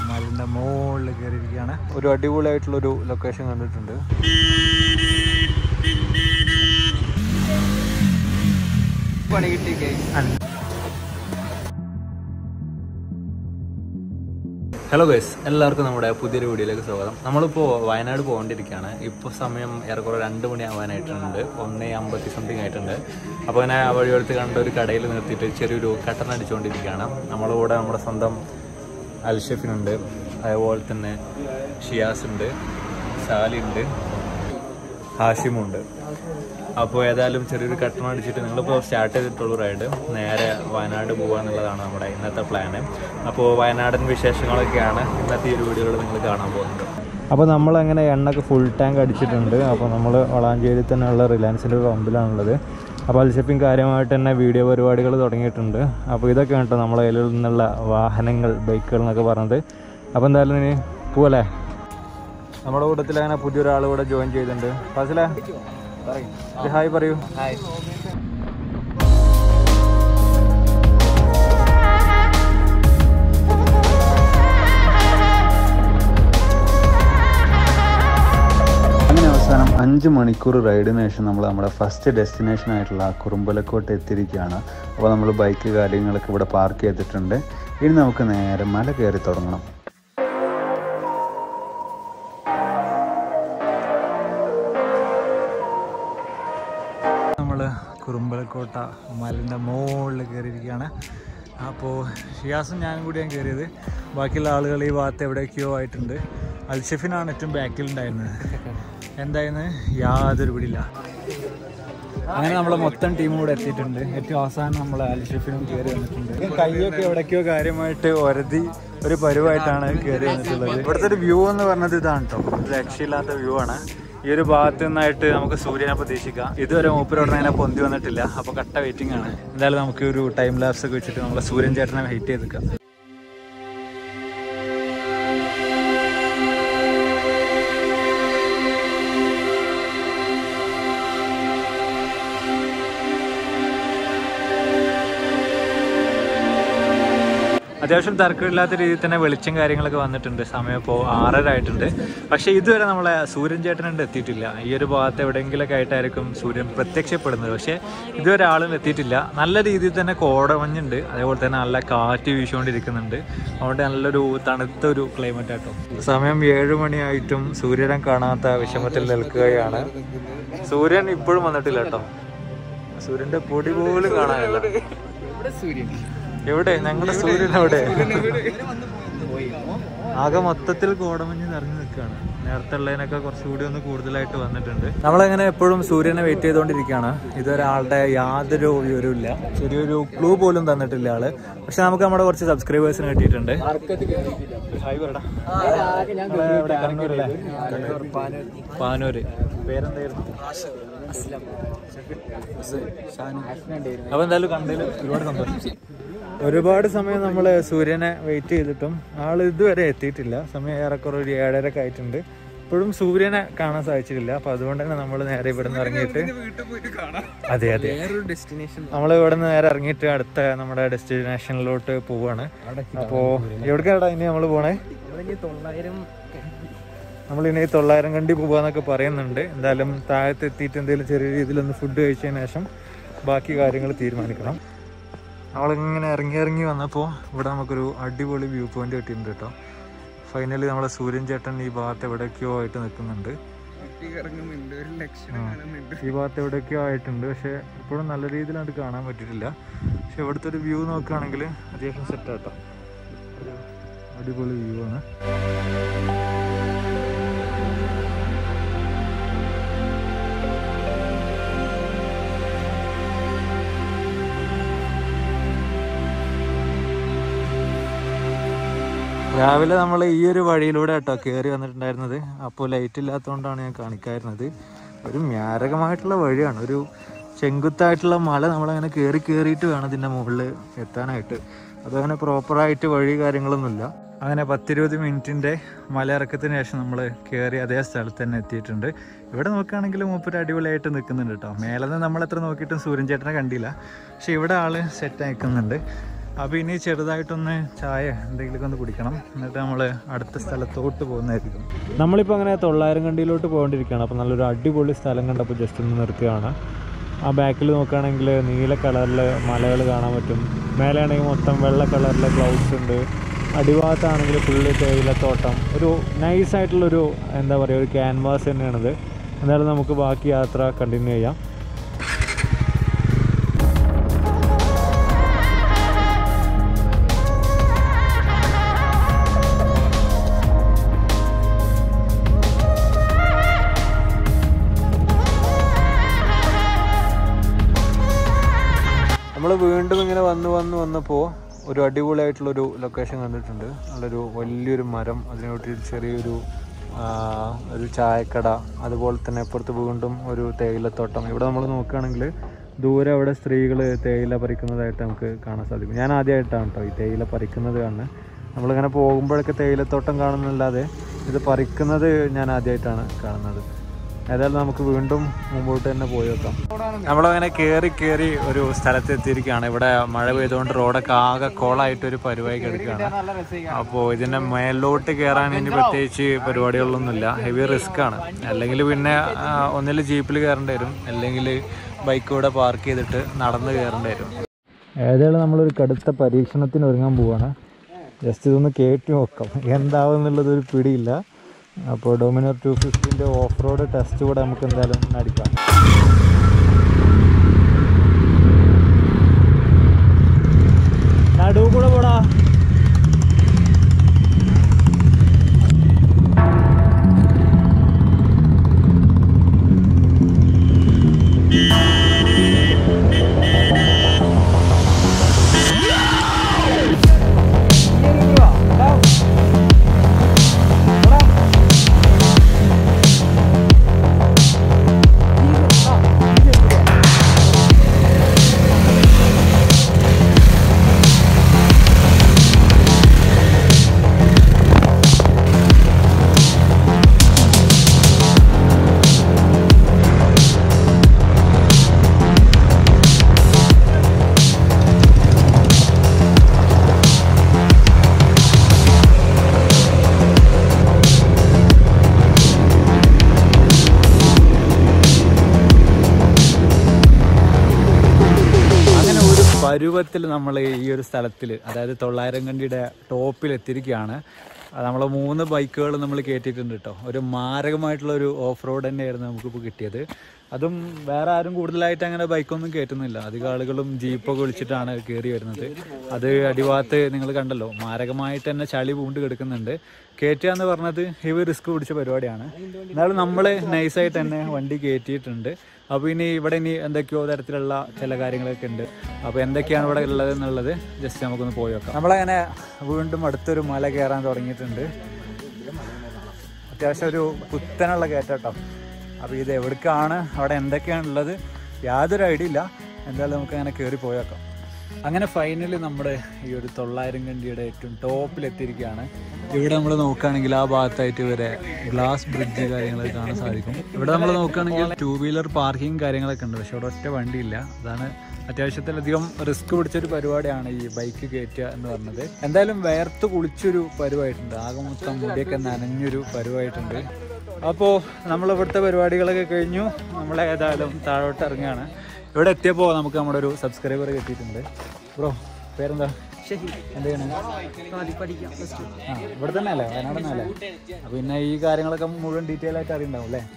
മലിൻ്റെ മുകളിൽ കയറിയിരിക്കുകയാണ് ഒരു അടിപൊളിയായിട്ടുള്ളൊരു ലൊക്കേഷൻ കണ്ടിട്ടുണ്ട് പണി കിട്ടി ഹലോ ഗൈസ് എല്ലാവർക്കും നമ്മുടെ പുതിയൊരു വീഡിയോയിലേക്ക് സ്വാഗതം നമ്മളിപ്പോൾ വയനാട് പോകേണ്ടിരിക്കുകയാണ് ഇപ്പോൾ സമയം ഏറെക്കുറെ രണ്ട് മണി ആവാനായിട്ടുണ്ട് ഒന്ന് അമ്പത്തി സംതിങ് ആയിട്ടുണ്ട് അപ്പോൾ അങ്ങനെ ആ വഴിയെടുത്ത് കണ്ട ഒരു കടയിൽ നിർത്തിയിട്ട് ചെറിയൊരു കട്ടൻ അടിച്ചുകൊണ്ടിരിക്കുകയാണ് നമ്മുടെ കൂടെ നമ്മുടെ സ്വന്തം അൽഷഫിനുണ്ട് അതേപോലെ തന്നെ ഷിയാസ് ഉണ്ട് സാലി ഉണ്ട് ഹാഷിമുണ്ട് അപ്പോൾ ഏതായാലും ചെറിയൊരു കട്ടണം അടിച്ചിട്ട് നിങ്ങളിപ്പോൾ സ്റ്റാർട്ട് ചെയ്തിട്ടുള്ള റൈഡ് നേരെ വയനാട് പോകുക എന്നുള്ളതാണ് നമ്മുടെ ഇന്നത്തെ പ്ലാന് അപ്പോൾ വയനാടൻ വിശേഷങ്ങളൊക്കെയാണ് ഇന്നത്തെ ഈ ഒരു വീഡിയോയിൽ നിങ്ങൾ കാണാൻ പോകുന്നത് അപ്പോൾ നമ്മളങ്ങനെ എണ്ണക്ക് ഫുൾ ടാങ്ക് അടിച്ചിട്ടുണ്ട് അപ്പോൾ നമ്മൾ വളാഞ്ചേരി തന്നെയുള്ള റിലയൻസിൻ്റെ പമ്പിലാണുള്ളത് അപ്പോൾ അൽഷപ്പിങ് കാര്യമായിട്ട് തന്നെ വീഡിയോ പരിപാടികൾ തുടങ്ങിയിട്ടുണ്ട് അപ്പോൾ ഇതൊക്കെ കേട്ടോ നമ്മളെ കയ്യിൽ നിന്നുള്ള വാഹനങ്ങൾ ബൈക്കുകൾ എന്നൊക്കെ പറഞ്ഞത് അപ്പോൾ എന്തായാലും ഇനി പോവല്ലേ നമ്മുടെ കൂട്ടത്തിൽ അങ്ങനെ പുതിയൊരാൾ കൂടെ ജോയിൻ ചെയ്തിട്ടുണ്ട് ഫാസിലെ ഒരു ഹായ് പറയൂ ഹായ് അങ്ങനെ അവസാനം അഞ്ച് മണിക്കൂർ റൈഡിന് ശേഷം നമ്മൾ നമ്മുടെ ഫസ്റ്റ് ഡെസ്റ്റിനേഷൻ ആയിട്ടുള്ള കുറുമ്പലക്കോട്ട് എത്തിയിരിക്കുകയാണ് അപ്പോൾ നമ്മൾ ബൈക്ക് കാര്യങ്ങളൊക്കെ ഇവിടെ പാർക്ക് ചെയ്തിട്ടുണ്ട് ഇനി നമുക്ക് നേരെ മല കയറി തുടങ്ങണം നമ്മൾ കുറുമ്പലക്കോട്ട മലിൻ്റെ മുകളിൽ കയറിയിരിക്കുകയാണ് അപ്പോൾ ഷിയാസും ഞാനും കൂടിയാണ് കയറിയത് ബാക്കിയുള്ള ആളുകൾ ഈ ഭാഗത്ത് എവിടെയൊക്കെയോ ആയിട്ടുണ്ട് അൽഷഫിനാണ് ഏറ്റവും ബാക്കിലുണ്ടായിരുന്നത് എന്തായിരുന്നു യാതൊരു പിടിയില്ല അങ്ങനെ നമ്മളെ മൊത്തം ടീം കൂടെ എത്തിയിട്ടുണ്ട് ഏറ്റവും അവസാനം നമ്മൾ അൽഷഫിനും കയറി വന്നിട്ടുണ്ട് കൈയൊക്കെ എവിടേക്കോ കാര്യമായിട്ട് ഒരതി ഒരു പരുവായിട്ടാണ് കയറി വന്നിട്ടുള്ളത് ഇവിടുത്തെ ഒരു വ്യൂ എന്ന് പറഞ്ഞത് ഇതാണ് കേട്ടോ ഒരു രക്ഷയില്ലാത്ത വ്യൂ ആണ് ഈ ഒരു ഭാഗത്ത് നിന്നായിട്ട് നമുക്ക് സൂര്യനെ പ്രതീക്ഷിക്കാം ഇതുവരെ മൂപ്പരോട് അങ്ങനെ പൊന്തി വന്നിട്ടില്ല അപ്പോൾ കട്ട വെയിറ്റിംഗ് ആണ് എന്തായാലും നമുക്ക് ഒരു ടൈം ലാപ്സ് ഒക്കെ വെച്ചിട്ട് നമ്മളെ സൂര്യൻ ചേട്ടനെ വെയിറ്റ് ചെയ്ത് നിൽക്കാം അത്യാവശ്യം തർക്കമില്ലാത്ത രീതിയിൽ തന്നെ വെളിച്ചം കാര്യങ്ങളൊക്കെ വന്നിട്ടുണ്ട് സമയം ഇപ്പോൾ ആറര ആയിട്ടുണ്ട് പക്ഷേ ഇതുവരെ നമ്മളെ സൂര്യൻ ചേട്ടനുണ്ട് എത്തിയിട്ടില്ല ഈ ഒരു ഭാഗത്ത് എവിടെയെങ്കിലൊക്കെ ആയിട്ടായിരിക്കും സൂര്യൻ പ്രത്യക്ഷപ്പെടുന്നത് പക്ഷേ ഇതുവരെ ആളും എത്തിയിട്ടില്ല നല്ല രീതിയിൽ തന്നെ കോടമഞ്ഞുണ്ട് അതേപോലെ തന്നെ നല്ല കാറ്റ് വീശുകൊണ്ടിരിക്കുന്നുണ്ട് അതുകൊണ്ട് നല്ലൊരു തണുത്ത ഒരു ക്ലൈമറ്റ് ആട്ടോ സമയം ഏഴ് മണിയായിട്ടും സൂര്യനെ കാണാത്ത വിഷമത്തിൽ നിൽക്കുകയാണ് സൂര്യൻ ഇപ്പോഴും വന്നിട്ടില്ല കേട്ടോ സൂര്യന്റെ പൊടി പോലും കാണാനില്ല ഇവിടെ സൂര്യൻ എവിടെ ഞങ്ങളുടെ സൂര്യൻ എവിടെ ആകെ മൊത്തത്തിൽ കോടമഞ്ഞ് നിറഞ്ഞു നിൽക്കുകയാണ് നേരത്തെ ഉള്ളതിനൊക്കെ കുറച്ചുകൂടി ഒന്ന് കൂടുതലായിട്ട് വന്നിട്ടുണ്ട് നമ്മളങ്ങനെ എപ്പോഴും സൂര്യനെ വെയിറ്റ് ചെയ്തുകൊണ്ടിരിക്കുകയാണ് ഇതുവരെ ആളുടെ യാതൊരു വിവരവും ഇല്ല ചെറിയൊരു ക്ലൂ പോലും തന്നിട്ടില്ല ആള് പക്ഷെ നമുക്ക് നമ്മുടെ കുറച്ച് സബ്സ്ക്രൈബേഴ്സിന് കിട്ടിയിട്ടുണ്ട് ഹായ് പറടാ നമ്മള് ഇവിടെ കണ്ണൂരല്ലേ? പാനൂര് പേരെന്തായിരുന്നു അപ്പൊ എന്തായാലും കണ്ടതിൽ ഒരുപാട് സന്തോഷം ഒരുപാട് സമയം നമ്മൾ സൂര്യനെ വെയിറ്റ് ചെയ്തിട്ടും ആൾ ഇതുവരെ എത്തിയിട്ടില്ല സമയം ഏറെക്കുറെ ഒരു ഏഴര ഒക്കെ ആയിട്ടുണ്ട് ഇപ്പോഴും സൂര്യനെ കാണാൻ സാധിച്ചിട്ടില്ല അപ്പൊ അതുകൊണ്ട് തന്നെ നമ്മൾ നേരെ ഇവിടെ നിന്ന് ഇറങ്ങിയിട്ട് അതെ അതെ വേറൊരു ഡെസ്റ്റിനേഷൻ നമ്മൾ ഇവിടെ നിന്ന് നേരെ ഇറങ്ങിയിട്ട് അടുത്ത നമ്മുടെ ഡെസ്റ്റിനേഷനിലോട്ട് പോവാണ് അപ്പോ എവിടേക്കാടാ ഇനി നമ്മൾ പോണേ നമ്മളിനി തൊള്ളായിരം നമ്മൾ ഇനി തൊള്ളായിരം കണ്ടി പോവാന്നൊക്കെ പറയുന്നുണ്ട് എന്തായാലും താഴത്ത് എത്തിയിട്ട് എന്തെങ്കിലും ചെറിയ രീതിയിലൊന്ന് ഫുഡ് കഴിച്ചതിന് ശേഷം ബാക്കി കാര്യങ്ങൾ തീരുമാനിക്കണം നമ്മളിങ്ങനെ ഇറങ്ങി ഇറങ്ങി വന്നപ്പോൾ ഇവിടെ നമുക്കൊരു അടിപൊളി വ്യൂ പോയിന്റ് കിട്ടിയിട്ടുണ്ട് കേട്ടോ ഫൈനലി നമ്മളെ സൂര്യൻ ചേട്ടൻ ഈ ഭാഗത്ത് എവിടെയൊക്കെയോ ആയിട്ട് നിൽക്കുന്നുണ്ട് ഇറങ്ങുന്നുണ്ട് ഒരു ലക്ഷം ആ. കാണുന്നുണ്ട് ഈ ഭാഗത്ത് എവിടെയൊക്കെയോ ആയിട്ടുണ്ട് പക്ഷെ ഇപ്പോഴും നല്ല രീതിയിൽ അത് കാണാൻ പറ്റിയിട്ടില്ല പക്ഷെ ഇവിടുത്തെ ഒരു വ്യൂ നോക്കുകയാണെങ്കിൽ അത്യാവശ്യം സെറ്റ് ആട്ടോ ഒരു അടിപൊളി വ്യൂ ആണ് രാവിലെ നമ്മൾ ഈ ഒരു വഴിയിലൂടെ കേട്ടോ കയറി വന്നിട്ടുണ്ടായിരുന്നത് അപ്പോൾ ലൈറ്റ് ഇല്ലാത്തതുകൊണ്ടാണ് ഞാൻ കാണിക്കായിരുന്നത് ഒരു മാരകമായിട്ടുള്ള വഴിയാണ് ഒരു ചെങ്കുത്തായിട്ടുള്ള മല നമ്മളങ്ങനെ കയറി കയറിയിട്ട് വേണം ഇതിൻ്റെ മുകളിൽ എത്താനായിട്ട് അതങ്ങനെ പ്രോപ്പറായിട്ട് വഴി കാര്യങ്ങളൊന്നുമില്ല അങ്ങനെ പത്തിരുപത് മിനിറ്റിൻ്റെ മലയിറക്കത്തിന് ശേഷം നമ്മൾ കയറി അതേ സ്ഥലത്ത് തന്നെ എത്തിയിട്ടുണ്ട് ഇവിടെ നോക്കുകയാണെങ്കിൽ മൂപ്പര് അടിപൊളിയായിട്ട് നിൽക്കുന്നുണ്ട് കേട്ടോ മേലെ നിന്ന് നമ്മൾ എത്ര നോക്കിയിട്ടും സൂര്യൻ ചേട്ടനെ കണ്ടില്ല പക്ഷെ ഇവിടെ ആള് സെറ്റ് നിൽക്കുന്നുണ്ട് അപ്പോൾ ഇനി ചെറുതായിട്ടൊന്ന് ചായ എന്തെങ്കിലുമൊക്കെ ഒന്ന് കുടിക്കണം എന്നിട്ട് നമ്മൾ അടുത്ത സ്ഥലത്തോട്ട് പോകുന്നതായിരിക്കും നമ്മളിപ്പോൾ അങ്ങനെ തൊള്ളായിരം കണ്ടിയിലോട്ട് പോകൊണ്ടിരിക്കുകയാണ് അപ്പോൾ നല്ലൊരു അടിപൊളി സ്ഥലം കണ്ടപ്പോൾ ജസ്റ്റ് ഒന്ന് നിർത്തുകയാണ് ആ ബാക്കിൽ നോക്കുകയാണെങ്കിൽ നീല കളറിൽ മലകൾ കാണാൻ പറ്റും മേലെയാണെങ്കിൽ മൊത്തം വെള്ള കളറിലെ ക്ലൗഡ്സ് ഉണ്ട് അടിഭാഗത്താണെങ്കിൽ ഫുള്ള് തേയിലത്തോട്ടം ഒരു നൈസായിട്ടുള്ളൊരു എന്താ പറയുക ഒരു ക്യാൻവാസ് തന്നെയാണിത് എന്തായാലും നമുക്ക് ബാക്കി യാത്ര കണ്ടിന്യൂ ചെയ്യാം നമ്മൾ വീണ്ടും ഇങ്ങനെ വന്ന് വന്ന് വന്നപ്പോൾ ഒരു അടിപൊളിയായിട്ടുള്ളൊരു ലൊക്കേഷൻ കണ്ടിട്ടുണ്ട് നല്ലൊരു വലിയൊരു മരം അതിനോട്ട് ചെറിയൊരു ആ, ഒരു ചായക്കട അതുപോലെ തന്നെ അപ്പുറത്ത് വീണ്ടും ഒരു തേയിലത്തോട്ടം ഇവിടെ നമ്മൾ നോക്കുകയാണെങ്കിൽ ദൂരെ അവിടെ സ്ത്രീകൾ തേയില പറിക്കുന്നതായിട്ട് നമുക്ക് കാണാൻ സാധിക്കും ഞാൻ ആദ്യമായിട്ടാണ് കേട്ടോ ഈ തേയില പറിക്കുന്നത് കാണുന്നത് നമ്മളിങ്ങനെ പോകുമ്പോഴൊക്കെ തേയിലത്തോട്ടം കാണുന്നല്ലാതെ ഇത് പറിക്കുന്നത് ഞാൻ ആദ്യമായിട്ടാണ് കാണുന്നത് ഏതായാലും നമുക്ക് വീണ്ടും മുമ്പോട്ട് തന്നെ പോയി നോക്കാം നമ്മളങ്ങനെ കയറി കയറി ഒരു സ്ഥലത്ത് എത്തിയിരിക്കുകയാണ് ഇവിടെ മഴ പെയ്തുകൊണ്ട് റോഡൊക്കെ ആകെ കോളായിട്ട് ഒരു പരിവായി കിടക്കുകയാണ് അപ്പോൾ ഇതിന്റെ മേലോട്ട് കയറാൻ ഇനി പ്രത്യേകിച്ച് പരിപാടികളൊന്നുമില്ല ഹെവി റിസ്ക് ആണ് അല്ലെങ്കിൽ പിന്നെ ആ, ഒന്നിൽ ജീപ്പിൽ കയറേണ്ടി വരും അല്ലെങ്കിൽ ബൈക്ക് ഇവിടെ പാർക്ക് ചെയ്തിട്ട് നടന്ന് കയറേണ്ടി വരും ഏതായാലും നമ്മളൊരു കടുത്ത പരീക്ഷണത്തിന് ഒരുങ്ങാൻ പോവാണ് ജസ്റ്റ് ഇതൊന്ന് കയറ്റി നോക്കാം എന്താവും എന്നുള്ളത് ഒരു പിടിയില്ല അപ്പോൾ ഡൊമിനർ ടു ഫിഫ്റ്റിൻ്റെ ഓഫ് റോഡ് ടെസ്റ്റ് കൂടെ നമുക്ക് എന്തായാലും നടിക്കാം നടു കൂടെ പോടാ അങ്ങനെ ഒരു പരുവത്തിൽ നമ്മൾ ഈ ഒരു സ്ഥലത്തിൽ അതായത് തൊള്ളായിരം കണ്ടിയുടെ ടോപ്പിൽ എത്തിയിരിക്കുകയാണ് നമ്മൾ മൂന്ന് ബൈക്കുകൾ നമ്മൾ കയറ്റിയിട്ടുണ്ട് കേട്ടോ ഒരു മാരകമായിട്ടുള്ള ഒരു ഓഫ് റോഡ് തന്നെയായിരുന്നു നമുക്കിപ്പോൾ കിട്ടിയത് അതും വേറെ ആരും കൂടുതലായിട്ട് അങ്ങനെ ബൈക്കൊന്നും കയറ്റുന്നില്ല അധികം ആളുകളും ജീപ്പൊക്കെ വിളിച്ചിട്ടാണ് കയറി വരുന്നത് അത് അടിഭാഗത്ത് നിങ്ങൾ കണ്ടല്ലോ മാരകമായിട്ട് തന്നെ ചളി പൂണ്ട് കിടക്കുന്നുണ്ട് കയറ്റുക എന്ന് പറഞ്ഞത് ഹെവി റിസ്ക് പിടിച്ച പരിപാടിയാണ് എന്നാലും നമ്മൾ നൈസായിട്ട് തന്നെ വണ്ടി കയറ്റിയിട്ടുണ്ട് അപ്പോൾ ഇനി ഇവിടെ ഇനി എന്തൊക്കെയോ തരത്തിലുള്ള ചില കാര്യങ്ങളൊക്കെ ഉണ്ട് അപ്പോൾ എന്തൊക്കെയാണ് ഇവിടെ ഉള്ളത് എന്നുള്ളത് ജസ്റ്റ് നമുക്കൊന്ന് പോയി നോക്കാം നമ്മളങ്ങനെ വീണ്ടും അടുത്തൊരു മല കയറാൻ തുടങ്ങിയിട്ടുണ്ട് അത്യാവശ്യം ഒരു കുത്തനുള്ള കയറ്റട്ടോ അപ്പോൾ ഇത് എവിടേക്കാണ് അവിടെ എന്തൊക്കെയാണ് ഉള്ളത് യാതൊരു ഐഡിയ ഇല്ല എന്തായാലും നമുക്ക് അങ്ങനെ കയറി പോയേക്കാം അങ്ങനെ ഫൈനലി നമ്മുടെ ഈ ഒരു തൊള്ളായിരം കണ്ടിയുടെ ഏറ്റവും ടോപ്പിൽ എത്തിയിരിക്കുകയാണ് ഇവിടെ നമ്മൾ നോക്കുകയാണെങ്കിൽ ആ ഭാഗത്തായിട്ട് വരെ ഗ്ലാസ് ബ്രിഡ്ജ് കാര്യങ്ങളൊക്കെ കാണാൻ സാധിക്കും ഇവിടെ നമ്മൾ നോക്കുകയാണെങ്കിൽ ടൂ വീലർ പാർക്കിംഗ് കാര്യങ്ങളൊക്കെ ഉണ്ട് പക്ഷെ അവിടെ ഒറ്റ വണ്ടിയില്ല അതാണ് അത്യാവശ്യത്തിലധികം റിസ്ക് പിടിച്ചൊരു പരിപാടിയാണ് ഈ ബൈക്ക് കയറ്റുക എന്ന് പറഞ്ഞത് എന്തായാലും വേർത്ത് കുളിച്ചൊരു പരുവായിട്ടുണ്ട് ആകെ മൊത്തം മുടിയൊക്കെ നനഞ്ഞൊരു പരുവായിട്ടുണ്ട് അപ്പോൾ നമ്മൾ ഇവിടുത്തെ പരിപാടികളൊക്കെ കഴിഞ്ഞു നമ്മൾ ഏതായാലും താഴോട്ട് ഇറങ്ങുകയാണ് ഇവിടെ എത്തിയപ്പോൾ നമുക്ക് നമ്മുടെ ഒരു സബ്സ്ക്രൈബർ കിട്ടിയിട്ടുണ്ട് ബ്രോ പേരെന്താ എന്ത് ചെയ്യണേ ആ ഇവിടെ തന്നെ അല്ലേ വയനാട് തന്നെ അല്ലേ അപ്പോൾ പിന്നെ ഈ കാര്യങ്ങളൊക്കെ മുഴുവൻ ഡീറ്റെയിൽ ആയിട്ട് അറിയണ്ടാവും അല്ലേ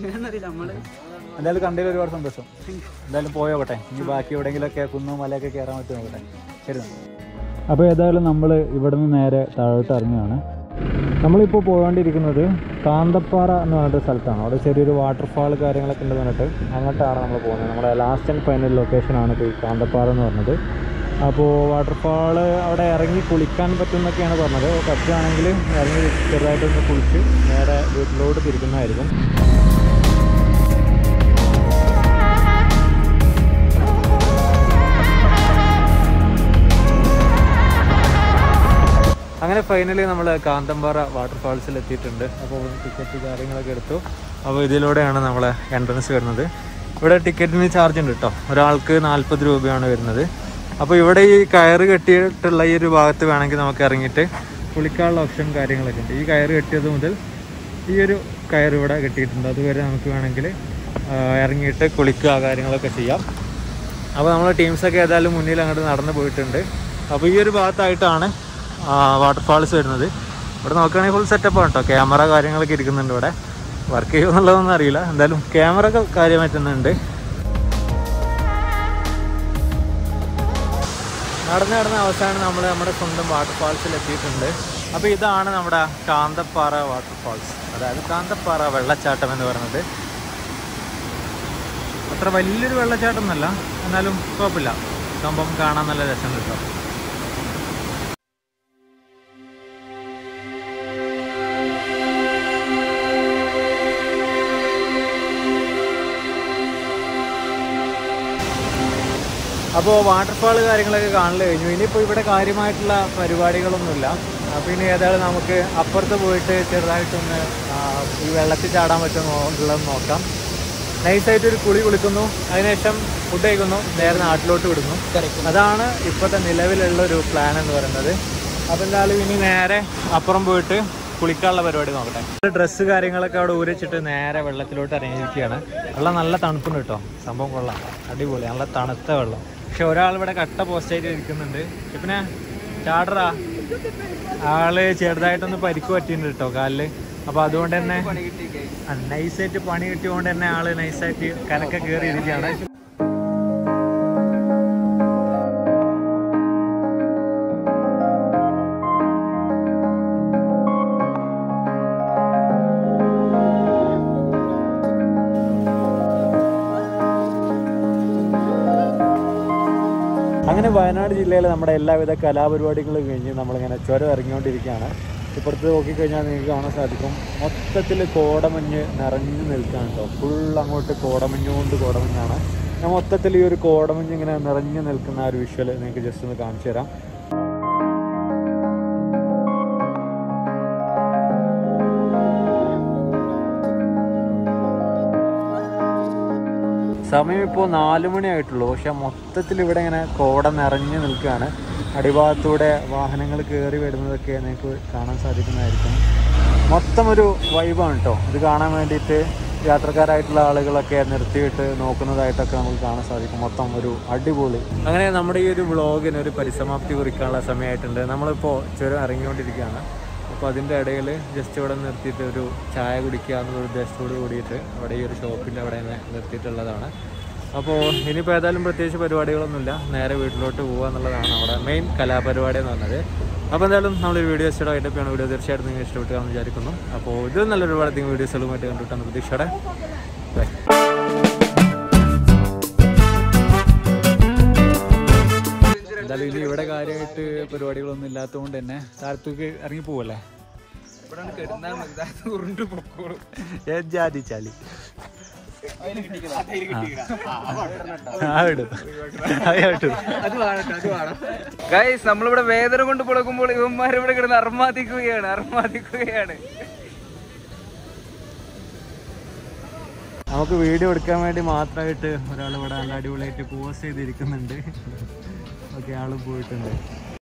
എന്തായാലും കണ്ടതിൽ ഒരുപാട് സന്തോഷം എന്തായാലും പോയോട്ടെ ഇനി ബാക്കി എവിടെയെങ്കിലുമൊക്കെ കുന്നും മലയൊക്കെ കയറാൻ പറ്റും നോക്കട്ടെ ശരി അപ്പോൾ ഏതായാലും നമ്മൾ ഇവിടെ നിന്ന് നേരെ താഴോട്ട് ഇറങ്ങുകയാണ് നമ്മളിപ്പോൾ പോകേണ്ടിയിരിക്കുന്നത് കാന്തപ്പാറ എന്ന് പറഞ്ഞിട്ട് സ്ഥലത്താണ് അവിടെ ചെറിയൊരു വാട്ടർഫാൾ കാര്യങ്ങളൊക്കെ ഉണ്ട് പറഞ്ഞിട്ട് അങ്ങോട്ടാണ് നമ്മൾ പോകുന്നത് നമ്മുടെ ലാസ്റ്റ് ആൻഡ് ഫൈനൽ ലൊക്കേഷനാണ് ഇപ്പോൾ ഈ കാന്തപ്പാറ എന്ന് പറഞ്ഞത് അപ്പോൾ വാട്ടർഫാൾ അവിടെ ഇറങ്ങി കുളിക്കാൻ പറ്റുമെന്നൊക്കെയാണ് പറഞ്ഞത് പറ്റുകയാണെങ്കിൽ ഇറങ്ങി ചെറുതായിട്ടൊന്ന് കുളിച്ച് നേരെ വീട്ടിലോട്ട് തിരിക്കുന്നതായിരിക്കും അങ്ങനെ ഫൈനലി നമ്മൾ കാന്തമ്പാറ വാട്ടർഫാൾസിൽ എത്തിയിട്ടുണ്ട് അപ്പോൾ ടിക്കറ്റ് കാര്യങ്ങളൊക്കെ എടുത്തു അപ്പോൾ ഇതിലൂടെയാണ് നമ്മൾ എൻട്രൻസ് വരുന്നത് ഇവിടെ ടിക്കറ്റിന് ചാർജ് ഉണ്ട് കേട്ടോ ഒരാൾക്ക് നാൽപ്പത് രൂപയാണ് വരുന്നത് അപ്പോൾ ഇവിടെ ഈ കയറ് കെട്ടിയിട്ടുള്ള ഈ ഒരു ഭാഗത്ത് വേണമെങ്കിൽ നമുക്ക് ഇറങ്ങിയിട്ട് കുളിക്കാനുള്ള ഓപ്ഷൻ കാര്യങ്ങളൊക്കെ ഉണ്ട് ഈ കയറ് കെട്ടിയത് മുതൽ ഈ ഒരു കയറ് ഇവിടെ കെട്ടിയിട്ടുണ്ട് അതുവരെ നമുക്ക് വേണമെങ്കിൽ ആ, ഇറങ്ങിയിട്ട് കുളിക്കുക കാര്യങ്ങളൊക്കെ ചെയ്യാം അപ്പോൾ നമ്മൾ ടീംസൊക്കെ ഏതായാലും മുന്നിൽ അങ്ങോട്ട് നടന്നു പോയിട്ടുണ്ട് അപ്പോൾ ഈ ഒരു ഭാഗത്തായിട്ടാണ് വാട്ടർഫാൾസ് വരുന്നത് ഇവിടെ നോക്കുകയാണെങ്കിൽ ഫുൾ സെറ്റപ്പാണ് കേട്ടോ ക്യാമറ കാര്യങ്ങളൊക്കെ ഇരിക്കുന്നുണ്ട് ഇവിടെ വർക്ക് ചെയ്യുമെന്നുള്ളതൊന്നും അറിയില്ല എന്തായാലും ക്യാമറ ഒക്കെ കാര്യമായിട്ട് തന്നെ ഉണ്ട് നടന്ന് നടന്ന അവസാനം നമ്മൾ നമ്മുടെ സ്വന്തം വാട്ടർഫാൾസിൽ എത്തിയിട്ടുണ്ട് അപ്പോൾ ഇതാണ് നമ്മുടെ കാന്തപ്പാറ വാട്ടർഫാൾസ് അതായത് കാന്തപ്പാറ വെള്ളച്ചാട്ടം എന്ന് പറയുന്നത് അത്ര വലിയൊരു വെള്ളച്ചാട്ടം എന്നല്ല എന്നാലും കുഴപ്പമില്ല സംഭവം കാണാൻ നല്ല രസം കിട്ടും അപ്പോൾ വാട്ടർഫാൾ കാര്യങ്ങളൊക്കെ കാണൽ കഴിഞ്ഞു ഇനിയിപ്പോൾ ഇവിടെ കാര്യമായിട്ടുള്ള പരിപാടികളൊന്നുമില്ല അപ്പോൾ ഇനി ഏതായാലും നമുക്ക് അപ്പുറത്ത് പോയിട്ട് ചെറുതായിട്ടൊന്ന് ആ, ഈ വെള്ളത്തിൽ ചാടാൻ പറ്റുമോ ഉള്ളത് നോക്കാം നൈസായിട്ട് ഒരു കുളി കുളിക്കുന്നു അതിനുശേഷം ഫുഡ് കഴിക്കുന്നു നേരെ നാട്ടിലോട്ട് വിടുന്നു അതാണ് ഇപ്പോഴത്തെ നിലവിലുള്ള ഒരു പ്ലാൻ എന്ന് പറയുന്നത് അപ്പോൾ എന്തായാലും ഇനി നേരെ അപ്പുറം പോയിട്ട് കുളിക്കാനുള്ള പരിപാടി നോക്കട്ടെ ഡ്രസ്സ് കാര്യങ്ങളൊക്കെ അവിടെ ഊരിച്ചിട്ട് നേരെ വെള്ളത്തിലോട്ട് ഇറങ്ങിയിരിക്കുകയാണ് വെള്ളം നല്ല തണുപ്പുണ്ട് കേട്ടോ സംഭവം കൊള്ളാം അടിപൊളി നല്ല തണുത്ത വെള്ളം പക്ഷെ ഒരാൾ ഇവിടെ കട്ട പോസ്റ്റായിട്ട് ഇരിക്കുന്നുണ്ട് പിന്നെ ചാടറാ ആള് ചെറുതായിട്ടൊന്ന് പരിക്ക് പറ്റിയിട്ടുണ്ട് കേട്ടോ കാലില് അപ്പൊ അതുകൊണ്ട് തന്നെ നൈസായിട്ട് പണി കിട്ടിയോണ്ട് തന്നെ ആള് നൈസായിട്ട് കനക്ക കയറി ഇരിക്കുകയാണ് അങ്ങനെ വയനാട് ജില്ലയിലെ നമ്മുടെ എല്ലാവിധ കലാപരിപാടികളും കഴിഞ്ഞ് നമ്മളിങ്ങനെ ചുരം ഇറങ്ങിക്കൊണ്ടിരിക്കുകയാണ് ഇപ്പുറത്ത് നോക്കിക്കഴിഞ്ഞാൽ നിങ്ങൾക്ക് കാണാൻ സാധിക്കും മൊത്തത്തിൽ കോടമഞ്ഞ് നിറഞ്ഞു നിൽക്കുകയാണ് കേട്ടോ ഫുൾ അങ്ങോട്ട് കോടമഞ്ഞ് കൊണ്ട് കോടമഞ്ഞാണ് ഞാൻ മൊത്തത്തിൽ ഈ ഒരു കോടമഞ്ഞ് ഇങ്ങനെ നിറഞ്ഞു നിൽക്കുന്ന ആ ഒരു വിഷ്വൽ നിങ്ങൾക്ക് ജസ്റ്റ് ഒന്ന് കാണിച്ചു തരാം സമയം ഇപ്പോൾ നാല് മണി ആയിട്ടുള്ളൂ പക്ഷെ മൊത്തത്തിൽ ഇവിടെ ഇങ്ങനെ കോട നിറഞ്ഞു നിൽക്കുകയാണ് അടിഭാഗത്തൂടെ വാഹനങ്ങൾ കയറി വരുന്നതൊക്കെ നിങ്ങൾക്ക് കാണാൻ സാധിക്കുന്നതായിരിക്കും മൊത്തം ഒരു വൈബാണ് കേട്ടോ ഇത് കാണാൻ വേണ്ടിയിട്ട് യാത്രക്കാരായിട്ടുള്ള ആളുകളൊക്കെ നിർത്തിയിട്ട് നോക്കുന്നതായിട്ടൊക്കെ നമുക്ക് കാണാൻ സാധിക്കും മൊത്തം ഒരു അടിപൊളി അങ്ങനെ നമ്മുടെ ഈ ഒരു വ്ളോഗിന് ഒരു പരിസമാപ്തി കുറിക്കാനുള്ള സമയമായിട്ടുണ്ട് നമ്മളിപ്പോൾ ചുരം ഇറങ്ങിക്കൊണ്ടിരിക്കുകയാണ് അപ്പോൾ അതിൻ്റെ ഇടയിൽ ജസ്റ്റ് ഇവിടെ നിർത്തിയിട്ട് ഒരു ചായ കുടിക്കുക എന്നുള്ള ഉദ്ദേശത്തോട് കൂടിയിട്ട് അവിടെ ഈ ഒരു ഷോപ്പിൻ്റെ അവിടെ തന്നെ നിർത്തിയിട്ടുള്ളതാണ് അപ്പോൾ ഇനിയിപ്പോൾ ഏതായാലും പ്രത്യേകിച്ച് പരിപാടികളൊന്നുമില്ല നേരെ വീട്ടിലോട്ട് പോകുക എന്നുള്ളതാണ് അവിടെ മെയിൻ കലാപരിപാടി എന്ന് പറഞ്ഞത് അപ്പോൾ എന്തായാലും നമ്മൾ ഈ വീഡിയോ ഇഷ്ടം ആയിട്ടൊക്കെയാണ് വീഡിയോ തീർച്ചയായിട്ടും നിങ്ങൾ ഇഷ്ടപ്പെട്ടാണെന്ന് വിചാരിക്കുന്നു അപ്പോൾ ഇത് നല്ലൊരു ഒരുപാട് അധികം വീഡിയോസുകളുമായിട്ട് കണ്ടിട്ടാണ് പ്രതീക്ഷയുടെ ബൈ എന്തായാലും ഇനി ഇവിടെ കാര്യമായിട്ട് പരിപാടികളൊന്നും ഇല്ലാത്തതുകൊണ്ട് തന്നെ താരത്തേക്ക് ഇറങ്ങി പോവല്ലേ ഇവിടെ കിടന്നാൽ മതി ഇത് ഉരുണ്ട് പൊക്കോളും ഏ ജാതി ചാലി ആ ഇടും ആ ഇടും അത് വേണം അത് വേണം ഗൈസ് നമ്മളിവിടെ വേദന കൊണ്ട് പുളകുമ്പോൾ ഇവന്മാർ ഇവിടെ കിടന്ന് അർമാദിക്കുകയാണ് അർമാദിക്കുകയാണ് നമുക്ക് വീഡിയോ എടുക്കാൻ വേണ്ടി മാത്രമായിട്ട് ഒരാൾ ഇവിടെ നല്ല അടിപൊളിയായിട്ട് പോസ്റ്റ് ചെയ്തിരിക്കുന്നുണ്ട് ഓക്കെ ആള് പോയിട്ടുണ്ട്